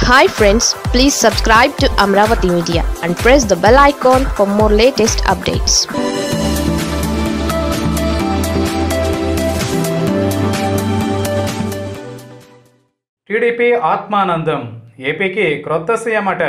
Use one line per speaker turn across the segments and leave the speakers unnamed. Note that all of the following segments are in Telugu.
hi friends please subscribe to Amaravati media and press the bell icon for more latest updates
TDP ఆత్మానందం ఏపీకి క్రొత్త సీఎం అట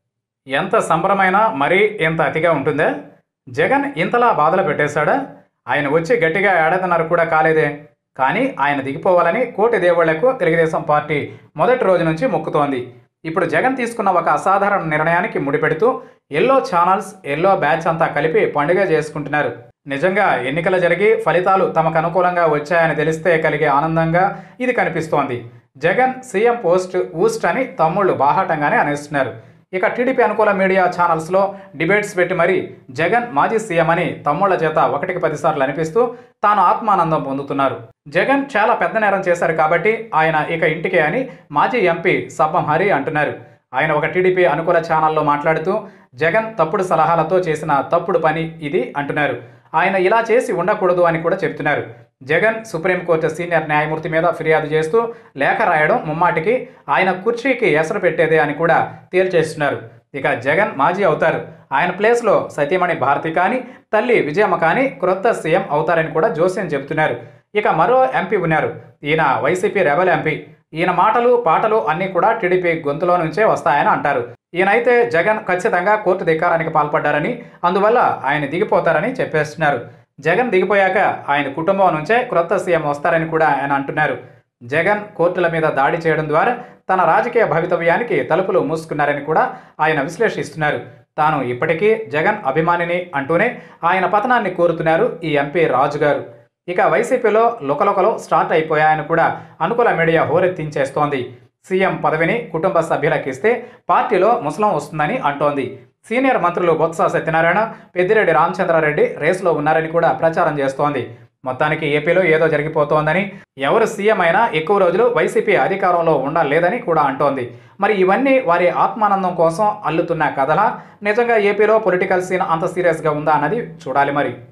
ఎంత సంబరమైనా మరీ ఇంత అతిగా ఉంటుందా జగన్ ఇంతలా బాధలు పెట్టేశాడా ఆయన వచ్చి గట్టిగా ఏడాదిన్నర కూడా కాలేదే కానీ ఆయన దిగిపోవాలని కోటి దేవుళ్లకు తెలుగుదేశం పార్టీ మొదటి రోజు నుంచి మొక్కుతోంది ఇప్పుడు జగన్ తీసుకున్న ఒక అసాధారణ నిర్ణయానికి ముడిపెడుతూ ఎల్లో ఛానల్స్ ఎల్లో బ్యాచ్ అంతా కలిపి పండుగ చేసుకుంటున్నారు నిజంగా ఎన్నికలు జరిగి ఫలితాలు తమకు అనుకూలంగా వచ్చాయని తెలిస్తే కలిగే ఆనందంగా ఇది కనిపిస్తోంది జగన్ సీఎం పోస్ట్ ఊస్ట్ అని తమ్ముళ్ళు బాహాటంగానే అనేస్తున్నారు ఇక టీడీపీ అనుకూల మీడియా ఛానల్స్లో డిబేట్స్ పెట్టి మరీ జగన్ మాజీ సీఎం అని తమ్ముళ్ల చేత ఒకటికి పదిసార్లు అనిపిస్తూ తాను ఆత్మానందం పొందుతున్నారు జగన్ చాలా పెద్ద నేరం చేశారు కాబట్టి ఆయన ఇక ఇంటికే అని మాజీ ఎంపీ సబ్బం హరి అంటున్నారు ఆయన ఒక టీడీపీ అనుకూల ఛానల్లో మాట్లాడుతూ జగన్ తప్పుడు సలహాలతో చేసిన తప్పుడు పని ఇది అంటున్నారు ఆయన ఇలా చేసి ఉండకూడదు అని కూడా చెబుతున్నారు జగన్ సుప్రీంకోర్టు సీనియర్ న్యాయమూర్తి మీద ఫిర్యాదు చేస్తూ లేఖ రాయడం ముమ్మాటికి ఆయన కుర్చీకి ఎసరు పెట్టేదే అని కూడా తేల్చేస్తున్నారు ఇక జగన్ మాజీ అవుతారు ఆయన ప్లేస్లో సతీమణి భారతి కానీ తల్లి విజయమ్మ కానీ క్రొత్త సీఎం అవుతారని కూడా జోస్యం చెబుతున్నారు ఇక మరో ఎంపీ ఉన్నారు ఈయన వైసీపీ రెబల్ ఎంపీ ఈయన మాటలు పాటలు అన్నీ కూడా టీడీపీ గొంతులో నుంచే వస్తాయని అంటారు ఈయనైతే జగన్ ఖచ్చితంగా కోర్టు ధిక్కారానికి పాల్పడ్డారని అందువల్ల ఆయన దిగిపోతారని చెప్పేస్తున్నారు జగన్ దిగిపోయాక ఆయన కుటుంబం నుంచే క్రొత్త సీఎం వస్తారని కూడా ఆయన అంటున్నారు జగన్ కోర్టుల మీద దాడి చేయడం ద్వారా తన రాజకీయ భవితవ్యానికి తలుపులు మూసుకున్నారని కూడా ఆయన విశ్లేషిస్తున్నారు తాను ఇప్పటికీ జగన్ అభిమానిని అంటూనే ఆయన పతనాన్ని కోరుతున్నారు ఈ ఎంపీ రాజు గారు ఇక వైసీపీలో లుకలుకలు స్టార్ట్ అయిపోయాయని కూడా అనుకూల మీడియా హోరెత్తించేస్తోంది సీఎం పదవిని కుటుంబ సభ్యులకు ఇస్తే పార్టీలో ముసలం వస్తుందని అంటోంది సీనియర్ మంత్రులు బొత్స సత్యనారాయణ పెద్దిరెడ్డి రామచంద్రారెడ్డి రేసులో ఉన్నారని కూడా ప్రచారం చేస్తోంది మొత్తానికి ఏపీలో ఏదో జరిగిపోతోందని ఎవరు సీఎం అయినా ఎక్కువ రోజులు వైసీపీ అధికారంలో ఉండలేదని కూడా అంటోంది మరి ఇవన్నీ వారి ఆత్మానందం కోసం అల్లుతున్న కథలా నిజంగా ఏపీలో పొలిటికల్ సీన్ అంత సీరియస్గా ఉందా అన్నది చూడాలి మరి